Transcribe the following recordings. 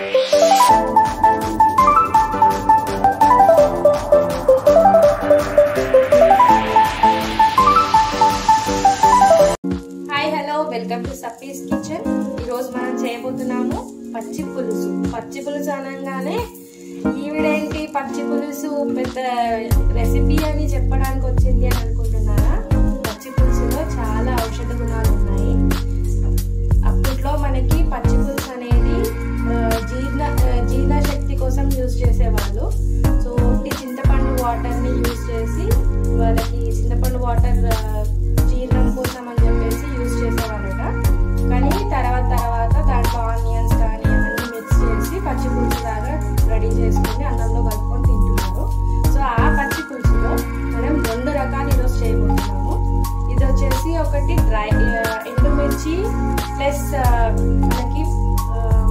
Hi hello welcome to Sappy's Kitchen ఈరోజు మనం చేయబోతున్నాము పచ్చి పులుసు పచ్చి పులుసు అనగానే ఈవిడేంటి పచ్చి పులుసు పెద్ద రెసిపీ అని చెప్పడానికి వచ్చింది అని అనుకుంటున్నారా పచ్చి పులుసులో చాలా ఔషధ గుణాలు ఉన్నాయి అప్పట్లో మనకి పచ్చి పులుసు అనేది ఆ, జీర్ణ ఆ, జీర్ణశక్తి కోసం యూజ్ చేసేవాళ్ళు సో ఒట్టి చింతపండు వాటర్ని యూజ్ చేసి వాళ్ళకి చింతపండు వాటర్ జీర్ణం కోసం అని చెప్పేసి యూజ్ చేసేవాళ్ళట కానీ తర్వాత తర్వాత దాంట్లో ఆనియన్స్ కానీ అవన్నీ మిక్స్ చేసి పచ్చి పులుసు లాగా రెడీ చేసుకొని అన్నంలో కలుపుకొని తింటున్నారు సో ఆ పచ్చి పులుసులో మనం రెండు రకాలు ఈరోజు చేయబోతున్నాము ఇది వచ్చేసి ఒకటి డ్రై ఆ, ఎండుమిర్చి ప్లస్ మనకి ఆ,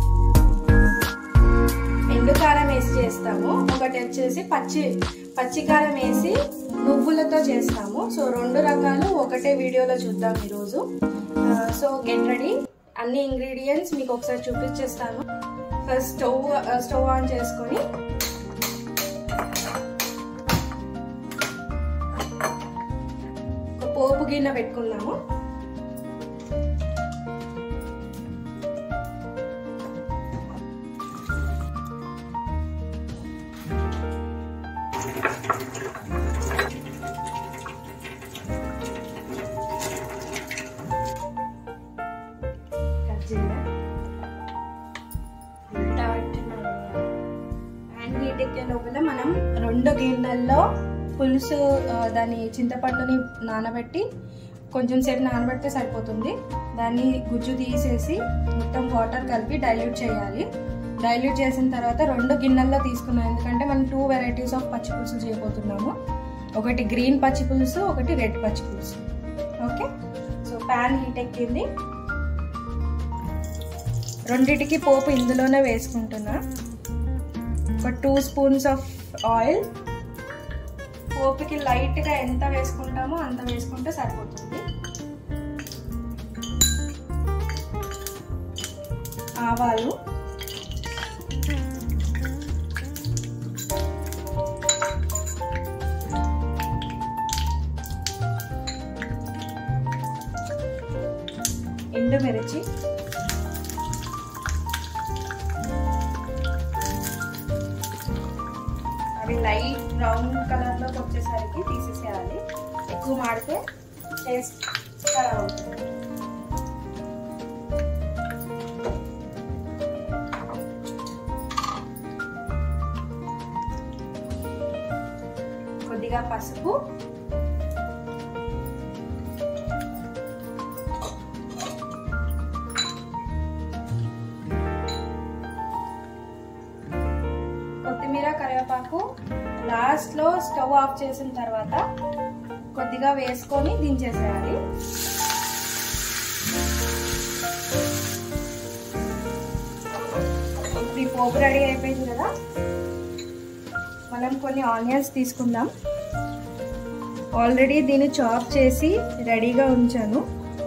ఎండు కారం వేసి చేస్తాము ఒకటి వచ్చేసి పచ్చి పచ్చి కారం వేసి నువ్వులతో చేస్తాము సో రెండు రకాలు ఒకటే వీడియోలో చూద్దాం ఈరోజు ఆ, సో గెట్ రెడీ అన్ని ఇంగ్రీడియంట్స్ మీకు ఒకసారి చూపించేస్తాను ఫస్ట్ స్టవ్ స్టవ్ ఆన్ చేసుకొని ఒక పోపు గిన్నె పెట్టుకుందాము కట్ చేయాలి ఉల్టా పెట్టినాను. ప్యాన్ హీట్ ఎక్కే లోపల మనం రెండు గిన్నెల్లో పులుసు ఆ, దాని చింతపండుని నానబెట్టి కొంచెం సేపు నానబెడితే సరిపోతుంది దాన్ని గుజ్జు తీసేసి మొత్తం వాటర్ కలిపి డైల్యూట్ చేయాలి డైల్యూట్ చేసిన తర్వాత రెండు గిన్నెల్లో తీసుకున్నాం ఎందుకంటే మనం టూ వెరైటీస్ ఆఫ్ పచ్చి పులుసు చేయబోతున్నాము ఒకటి గ్రీన్ పచ్చి పులుసు ఒకటి రెడ్ పచ్చి పులుసు ఓకే సో ప్యాన్ హీట్ ఎక్కింది రెండిటికి పోపు ఇందులోనే వేసుకుంటున్నా ఒక టూ స్పూన్స్ ఆఫ్ ఆయిల్ పోపుకి లైట్గా ఎంత వేసుకుంటామో అంత వేసుకుంటే సరిపోతుంది ఆవాలు ఎండుమిర్చి అవి లైట్ బ్రౌన్ కలర్లోకి వచ్చేసరికి తీసేసేయాలి ఎక్కువ మాడితే టేస్ట్ ఖరాబ్ అవుతుంది కొద్దిగా పసుపు కొత్తిమీర కరివేపాకు లాస్ట్లో స్టవ్ ఆఫ్ చేసిన తర్వాత కొద్దిగా వేసుకొని దించేసేయాలి ఇప్పుడు ఈ పోపు రెడీ అయిపోయింది కదా మనం కొన్ని ఆనియన్స్ తీసుకుందాం ఆల్రెడీ దీన్ని చాప్ చేసి రెడీగా ఉంచాను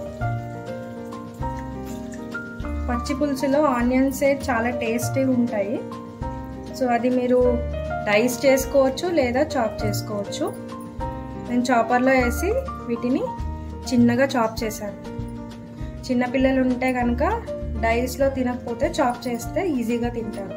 పచ్చి పులుసులో ఆనియన్స్ చాలా టేస్టీగా ఉంటాయి సో అది మీరు డైస్ చేసుకోవచ్చు లేదా చాప్ చేసుకోవచ్చు నేను చాపర్లో వేసి వీటిని చిన్నగా చాప్ చేశాను చిన్నపిల్లలు ఉంటే కనుక డైస్లో తినకపోతే చాప్ చేస్తే ఈజీగా తింటారు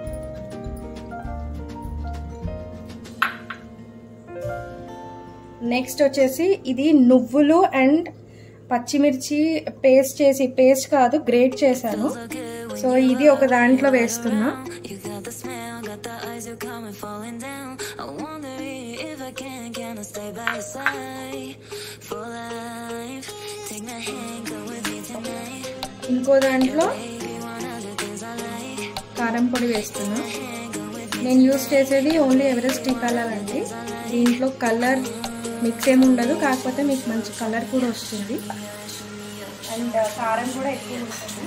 నెక్స్ట్ వచ్చేసి ఇది నువ్వులు అండ్ పచ్చిమిర్చి పేస్ట్ చేసి పేస్ట్ కాదు గ్రేట్ చేశాను సో ఇది ఒక దాంట్లో వేస్తున్నా You got the smell, got the eyes, you're coming, falling down. I wonder if I can, can I stay by your side for life? Take my hand, go with me tonight. ఇంకో దాంట్లో Baby, one of the things I like. కారం పొడి వేస్తున్నా Hand, go with me. నేను use చేసేది only Everest tea colour అండి దీంట్లో colour mix ఏమి ఉండదు కాకపోతే మీకు మంచి కలర్ కూడా వస్తుంది అండ్ కారం కూడా ఎక్కువ ఉంటుంది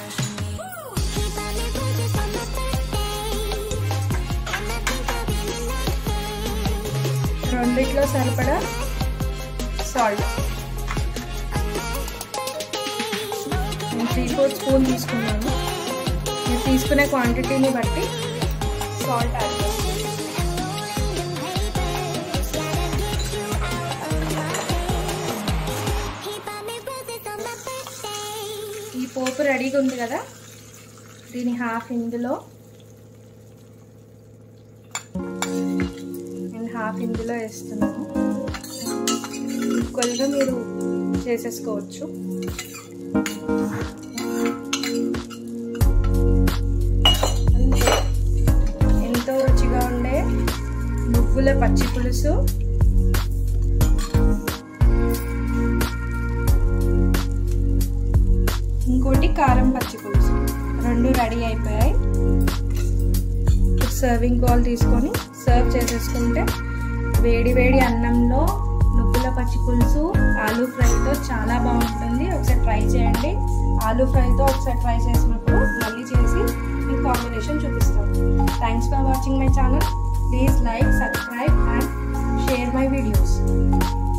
రెండిట్లో సరిపడా సాల్ట్ నేను త్రీ ఫోర్ స్పూన్ తీసుకున్నాను మీరు తీసుకునే క్వాంటిటీని బట్టి సాల్ట్ యాడ్ చేసుకోండి ఈ పోపు రెడీగా ఉంది కదా దీని హాఫ్ ఇందులో అండ్ హాఫ్ ఇందులో వేస్తున్నాము ఈక్వల్గా మీరు చేసేసుకోవచ్చు అంతే ఎంతో రుచిగా ఉండే నువ్వుల పచ్చి పులుసు ఇంకోటి కారం పచ్చి పులుసు రెండు రెడీ అయిపోయాయి సర్వింగ్ బౌల్ తీసుకొని సర్వ్ చేసేసుకుంటే వేడి వేడి అన్నంలో నువ్వుల పచ్చి పులుసు ఆలూ ఫ్రైతో చాలా బాగుంటుంది ఒకసారి ట్రై చేయండి ఆలూ ఫ్రైతో ఒకసారి ట్రై చేసినప్పుడు మళ్ళీ చేసి మీకు కాంబినేషన్ చూపిస్తాం thanks for watching my channel please like subscribe and share my videos